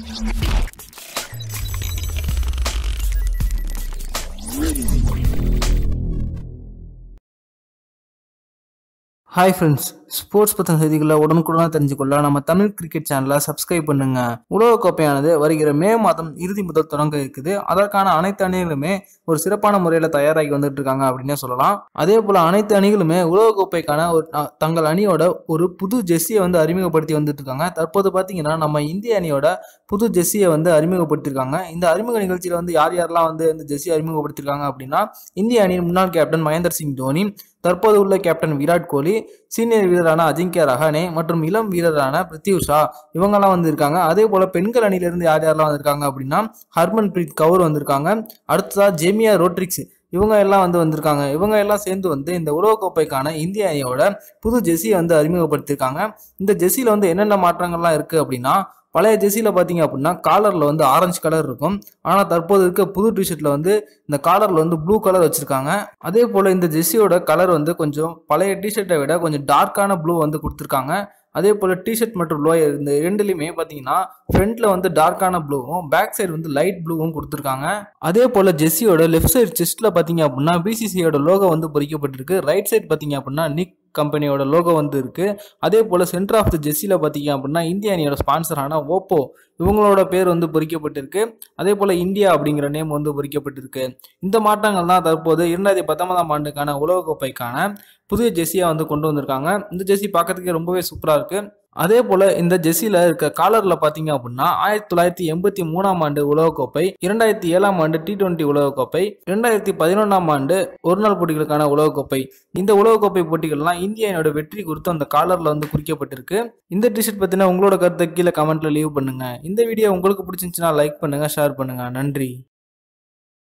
hi friends sports பற்றின செய்திகளை உடனுக்குடன் தெரிஞ்சுக்கொள்ள நம்ம தமிழ் கிரிக்கெட் சேனலை சப்ஸ்கிரைப் பண்ணுங்க உலகக்கோப்பையானது வருகிற மே மாதம் இறுதி முதல் தொடங்க இருக்குது அதற்கான அனைத்து அணிகளுமே ஒரு சிறப்பான முறையில் தயாராகி வந்துட்டு இருக்காங்க அப்படின்னே சொல்லலாம் அதே போல் அனைத்து அணிகளுமே உலகக்கோப்பைக்கான ஒரு அ, தங்கள் அணியோட ஒரு புது ஜெர்சியை வந்து அறிமுகப்படுத்தி வந்துட்டு இருக்காங்க தற்போது பார்த்தீங்கன்னா நம்ம இந்திய அணியோட புது ஜெர்சியை வந்து அறிமுகப்படுத்தியிருக்காங்க இந்த அறிமுக நிகழ்ச்சியில் வந்து யார் யாரெல்லாம் வந்து இந்த ஜெர்சி அறிமுகப்படுத்தியிருக்காங்க அப்படின்னா இந்திய அணியின் முன்னாள் கேப்டன் மகேந்தர் சிங் தோனி தற்போது உள்ள கேப்டன் விராட் கோலி சீனியர் வீரரான அஜிங்கியா ரஹானே மற்றும் இளம் வீரரான பிருத்திவ் ஷா இவங்கெல்லாம் வந்திருக்காங்க அதே போல பெண்கள் அணியிலிருந்து யார் யாரெல்லாம் வந்திருக்காங்க அப்படின்னா ஹர்மன் பிரீத் கவுர் வந்திருக்காங்க அடுத்ததா ஜெமியா ரோட்ரிக்ஸ் இவங்க எல்லாம் வந்து வந்திருக்காங்க இவங்க எல்லாம் சேர்ந்து வந்து இந்த உலகக்கோப்பைக்கான இந்திய அணியோட புது ஜெர்சியை வந்து அறிமுகப்படுத்தியிருக்காங்க இந்த ஜெர்சியில் வந்து என்னென்ன மாற்றங்கள்லாம் இருக்கு அப்படின்னா பழைய ஜெர்சியில் பார்த்தீங்க அப்படின்னா காலரில் வந்து ஆரஞ்சு கலர் இருக்கும் ஆனால் தற்போது இருக்க புது டிஷர்ட்டில் வந்து இந்த காலரில் வந்து ப்ளூ கலர் வச்சுருக்காங்க அதே போல் இந்த ஜெர்சியோட கலர் வந்து கொஞ்சம் பழைய டிஷர்ட்டை விட கொஞ்சம் டார்க்கான ப்ளூ வந்து கொடுத்துருக்காங்க அதே போல் டிஷர்ட் மற்றும் லோயர் இந்த ரெண்டுலையுமே பார்த்தீங்கன்னா ஃப்ரண்ட்டில் வந்து டார்க்கான ப்ளூவும் பேக் சைடு வந்து லைட் ப்ளூவும் கொடுத்துருக்காங்க அதே போல் ஜெஸ்ஸியோட லெஃப்ட் சைடு செஸ்ட்டில் பார்த்தீங்க அப்படின்னா பிசிசியோட லோகோ வந்து பொறிக்கப்பட்டிருக்கு ரைட் சைடு பார்த்தீங்க அப்படின்னா நிக் கம்பெனியோட லோகோ வந்து இருக்கு அதே போல் சென்டர் ஆஃப் த ஜெஸ்ஸியில் பார்த்தீங்க அப்படின்னா இந்திய அணியோட ஸ்பான்சரான ஓப்போ இவங்களோட பேர் வந்து பொறிக்கப்பட்டிருக்கு அதே போல் இந்தியா அப்படிங்கிற நேம் வந்து பொறிக்கப்பட்டிருக்கு இந்த மாற்றங்கள் தான் தற்போது இரண்டாயிரத்தி பத்தொன்பதாம் ஆண்டுக்கான உலகக்கோப்பைக்கான புதிய ஜெர்சியாக வந்து கொண்டு வந்திருக்காங்க இந்த ஜெர்சி பார்க்கறதுக்கு ரொம்பவே சூப்பராக இருக்கு அதே போல இந்த ஜெர்சியில் இருக்க காலர்ல பார்த்தீங்க அப்படின்னா ஆயிரத்தி தொள்ளாயிரத்தி எண்பத்தி மூணாம் ஆண்டு உலகக்கோப்பை இரண்டாயிரத்தி ஏழாம் ஆண்டு டி டுவெண்ட்டி உலகக்கோப்பை இரண்டாயிரத்தி பதினொன்றாம் ஆண்டு ஒருநாள் போட்டிகளுக்கான உலகக்கோப்பை இந்த உலகக்கோப்பை போட்டிகள்லாம் இந்திய அணியோட வெற்றி குறித்து அந்த காலர்ல வந்து குறிக்கப்பட்டிருக்கு இந்த டிஷர்ட் பத்தின உங்களோட கருத்தை கீழே கமெண்ட்ல லீவ் பண்ணுங்க இந்த வீடியோ உங்களுக்கு பிடிச்சிருந்துச்சுன்னா லைக் பண்ணுங்க ஷேர் பண்ணுங்க நன்றி